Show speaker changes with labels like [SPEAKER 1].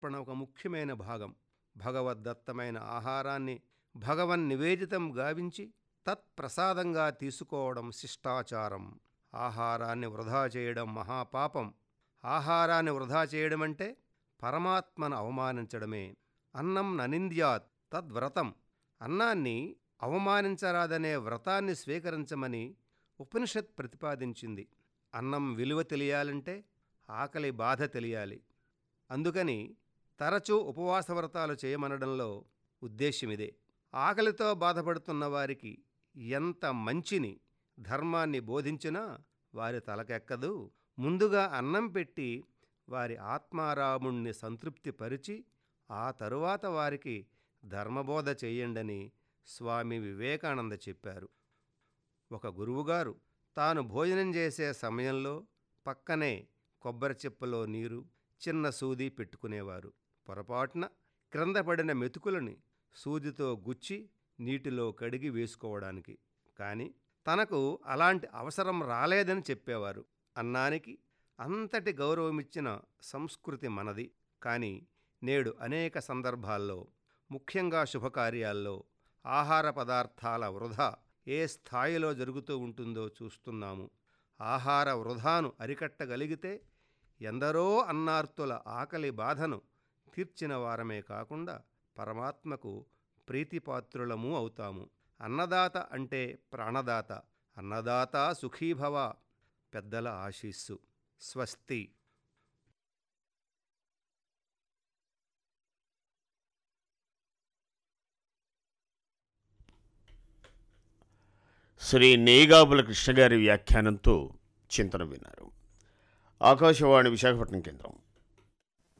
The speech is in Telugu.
[SPEAKER 1] సమర్పణ ఒక ముఖ్యమైన భాగం భగవద్దత్తమైన ఆహారాన్ని భగవన్ నివేదితం గావించి తత్ప్రసాదంగా తీసుకోవడం శిష్టాచారం ఆహారాన్ని వృధా చేయడం మహాపాపం ఆహారాన్ని వృధా చేయడమంటే పరమాత్మను అవమానించడమే అన్నం ననింద్యాత్ తద్వ్రతం అన్నాన్ని అవమానించరాదనే వ్రతాన్ని స్వీకరించమని ఉపనిషత్ ప్రతిపాదించింది అన్నం విలువ తెలియాలంటే ఆకలి బాధ తెలియాలి అందుకని తరచూ ఉపవాస వ్రతాలు చేయమనడంలో ఉద్దేశ్యమిదే ఆకలితో బాధపడుతున్న వారికి ఎంత మంచిని ధర్మాన్ని బోధించినా వారి తలకెక్కదు ముందుగా అన్నం పెట్టి వారి ఆత్మారాముణ్ణి సంతృప్తిపరిచి ఆ తరువాత వారికి ధర్మబోధ చేయండని స్వామి వివేకానంద చెప్పారు ఒక గురువుగారు తాను భోజనం చేసే సమయంలో పక్కనే కొబ్బరి చిప్పలో నీరు చిన్న సూది పెట్టుకునేవారు పొరపాటున క్రింద పడిన మెతుకులని సూదితో గుచ్చి నీటిలో కడిగి వేసుకోవడానికి కానీ తనకు అలాంటి అవసరం రాలేదని చెప్పేవారు అన్నానికి అంతటి గౌరవమిచ్చిన సంస్కృతి మనది కానీ నేడు అనేక సందర్భాల్లో ముఖ్యంగా శుభకార్యాల్లో ఆహార పదార్థాల వృధా ఏ స్థాయిలో జరుగుతూ ఉంటుందో చూస్తున్నాము ఆహార వృధాను అరికట్టగలిగితే ఎందరో అన్నార్తుల ఆకలి బాధను తీర్చిన వారమే కాకుండా పరమాత్మకు ప్రీతిపాత్రులము అవుతాము అన్నదాత అంటే ప్రాణదాత అన్నదాత సుఖీభవ పెద్దల ఆశీస్సు స్వస్తి
[SPEAKER 2] శ్రీ నేగాబుల కృష్ణ గారి వ్యాఖ్యానంతో చింతన విన్నారు ఆకాశవాణి విశాఖపట్నం కేంద్రం